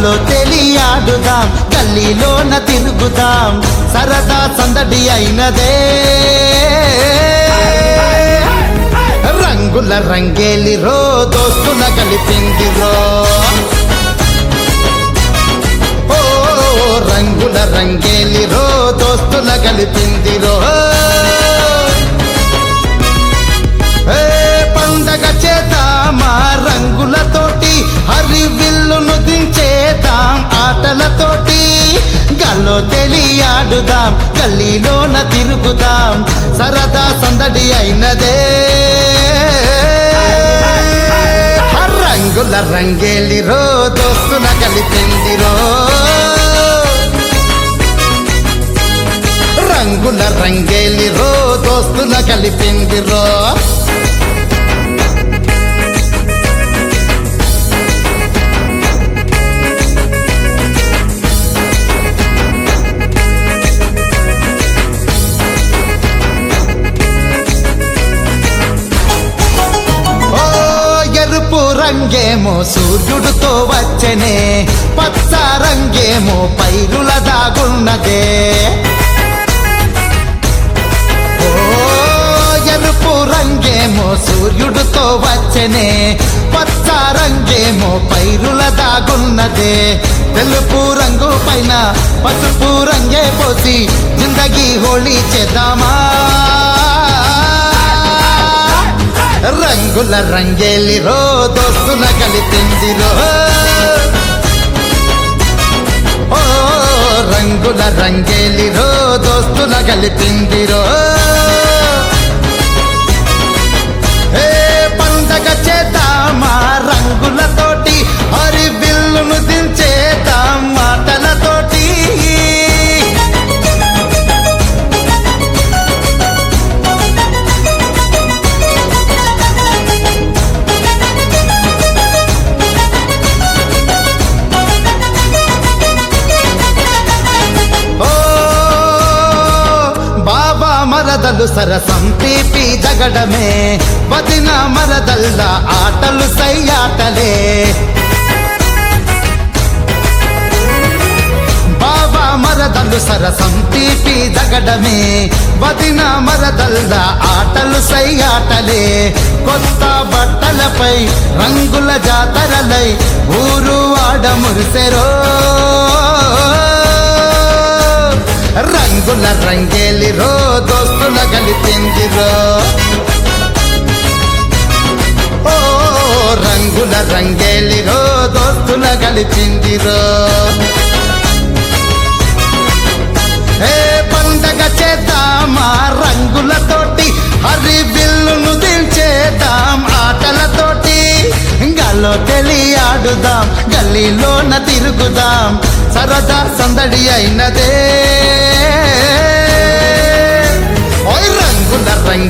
గాల్లో తెలియాడుదాం గల్లీలోన తిరుగుదాం సరదా సందడి అయినదే రంగుల రంగేలి రో దోస్తుల కలిపింది రో ఓ రంగుల రంగేలి రో దోస్తుల కలిపింది రో ఏ పండగ చేద్దామా రంగులతోటి హరి విల్లును దించేద్దాం ఆటలతోటి గల్లో తెలియాడుదాం గల్లీలోన తిరుగుదాం సరదా సందడి అయినదే రంగుల రంగేలి రో దోస్తుల కలిపింది రో రంగుల రంగేలి రో దోస్తుల కలిపింది రో ఓ ఎరుపు రంగేమో సూర్యుడితో వచ్చనే పచ్చ రంగేమో పైరుల దాగున్నదే ఓ ఎరుపు రంగేమో సూర్యుడితో వచ్చనే పచ్చ రంగేమో పైరుల దాగున్నదే తెలుపు రంగు పైన పసుపు రంగే పోసి జిందగీ హోళీ చేద్దామా రంగుల రంగేలి రో దోస్తుల కలిపింది రో ఓ రంగుల రంగేలి రో దోస్తుల కలిపింది రో ఏ పండగ చేద్దామా రంగులతోటి హరి బిల్లును దించేద్దాం మాటలతోటి ఓ బాబా మరదలు సరసం పీపి జగడమే వదిన మరదల్ల ఆటలు సయ్యాటలే బాబా మరదలు సరసం పీపి జగడమే వదిన మరదల్ల ఆటలు సయ్యాటలే కొత్త బట్టలపై రంగుల జాతరలై ఊరు ఆడ మురిసెరో రంగుల రంగేలి రో దోస్తుల కలిపింది రో ఓ రంగుల రంగేలి రో దోస్తుల కలిపింది రో ఏ పండగ చేద్దామా రంగులతోటి హరి బిల్లును దించేద్దాం ఆటలతోటి గాల్లో తెలియాడుదాం గల్లీలోన తిరుగుదాం సరదా సందడి అయినదే ఓయ్ రంగుల రంగు